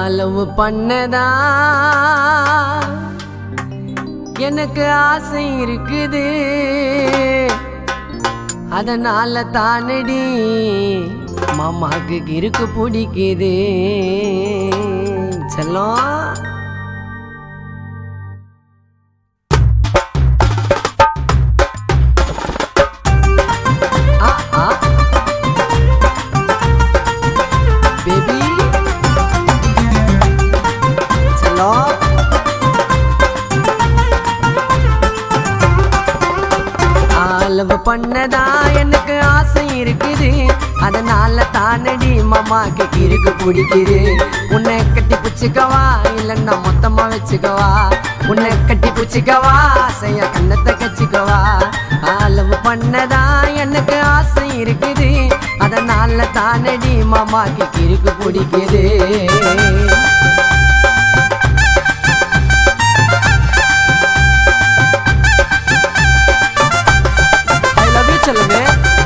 அளவு பண்ணதா எனக்கு ஆசை இருக்குது அதனால தானடி மாமாக்கு கிறுக்கு பிடிக்குது செல்லம் ஆ ஆ பேபி செல்லம் அளவு பண்ணதா எனக்கு ஆசை இருக்குது அதனால தானடி மாமாக்கு கிறுக்கு பிடிக்குது உன்னை கட்டி பிடிச்சிக்கவா இல்லைன்னா மொத்தமா வச்சுக்கவா உன்னை கட்டி பிடிச்சிக்கவா ஆசைய கண்ணத்தை கச்சிக்கவா அளவு பண்ணதா எனக்கு ஆசை இருக்குது அதனால தானடி மாமாக்கு கிறுக்கு பிடிக்குது ஐ லவ் யூ செல்லமே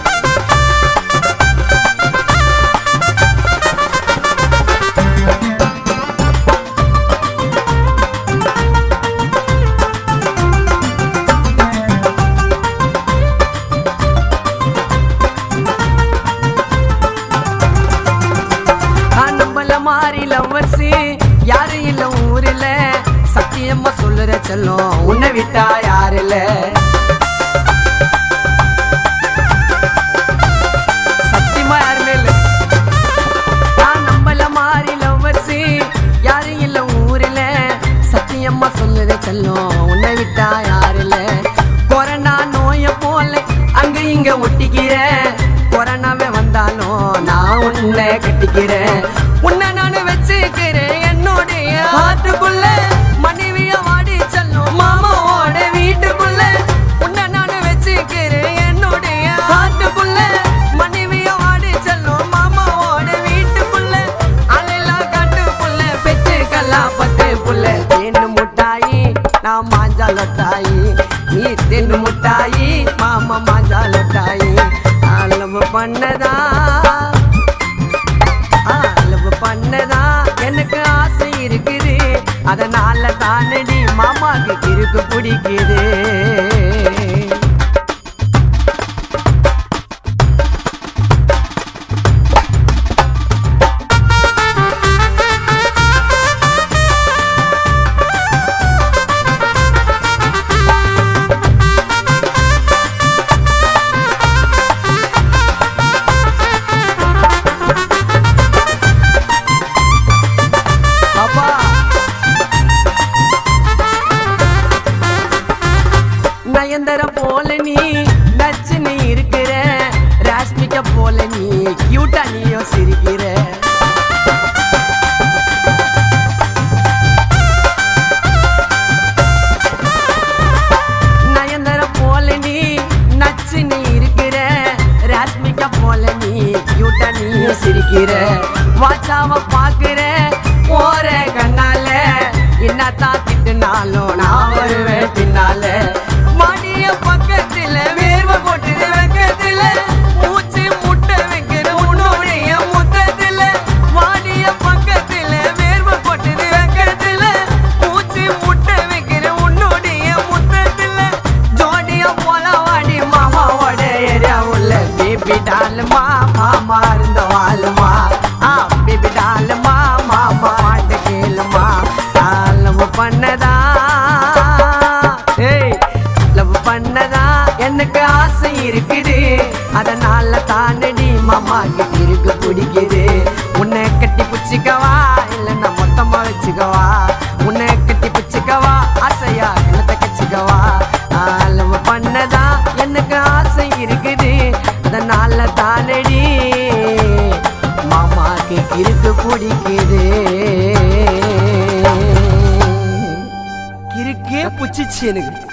நம்மள மாறி லவ்வர்ஸ் யாரு இல்ல ஊர்ல சத்தியமா சொல்லுற செல்லம் உன்னை விட்டா யாரு இல்ல சத்தியமா யாருமே இல்ல நான் நம்மள மாறி லவ்வர்ஸ் யாரு இல்ல ஊர்ல சத்தியமா சொல்லுற செல்லம் உன்னை விட்டா யாரு இல்ல கொரோனா நோய போல அங்க இங்க ஒட்டிக்கிறேன் கொரோனாவே வந்தாலும் நான் உன்னை கட்டிக்கிறேன் உன்னை நான் வச்சுக்கிறேன் என்னுடைய ஹார்ட்டுக்குள்ள மனைவிய வாடி செல்லும் மாமாவோட வீட்டுக்குள்ள உன்னை நான் வச்சுக்கிறேன் என்னுடைய ஹார்ட்டுக்குள்ள மனைவிய வாடி செல்லும் மாமாவோட வீட்டுக்குள்ள அலையெல்லாம் காட்டுக்குள்ள பெற்றுக்கலாம் பத்து புள்ள தேன்னு முட்டாயி நான் மாஞ்சாலொட்டாயி நீ தென்னு முட்டாயி மாமா மாஞ்சாலொட்டாயி அளவு பண்ணதா அளவு பண்ணதா எனக்கு ஆசை இருக்குது அதனால தானடி மாமாக்கு கிறுக்கு பிடிக்குது பாப்பா நயந்தர போல நீ நச்சு நீ இருக்கிற ராஷ்மிக போல நீ கியூட்டா நீயும் சிரிக்கிற நயந்தர போல நீ நச்சு நீ இருக்கிற ராஷ்மிகா போல நீ கியூட்டா நீயும் சிரிக்கிற வாச்சாவ பாக்குற போற கண்ணால என்னத்தான் திட்டுனாலும் நான் வருவேன் பின்னால மடிய பக்கத்துல வேர்வை கொட்டுது வெக்கத்துல மூச்சு முட்டை வைக்கிற உன்னுடைய முத்தத்துல வாடிய பக்கத்துல வேர்வை கொட்டுது வெக்கத்துல மூச்சு முட்டை வைக்கிற உன்னுடைய முத்தத்துல ஜோடியா போல வாடி மாமாவோட ஏரியா உள்ள பேபி டாலுமா மாமா இருந்த வாழுமா ஆ பேபி டாலுமா மாமா வாட்ட கேளுமா லவ் பண்ணதா ஏய் லவ் பண்ணதா எனக்கு ஆசை இருக்குது அதனால தானடி மாமாக்கு இருக்கு பிடிக்குது உன்னை கட்டி பிடிச்சிக்கவா இல்லைன்னா மொத்தமா வச்சுக்கவா உன்னை கட்டி பிடிச்சிக்கவா ஆசையா என்னத்தை கச்சிக்கவா லவ் பண்ணதா எனக்கு ஆசை இருக்குது அதனால தானடி மாமாக்கு இருக்கு பிடிக்குது கிறுக்கே புச்சிச்சு எனக்கு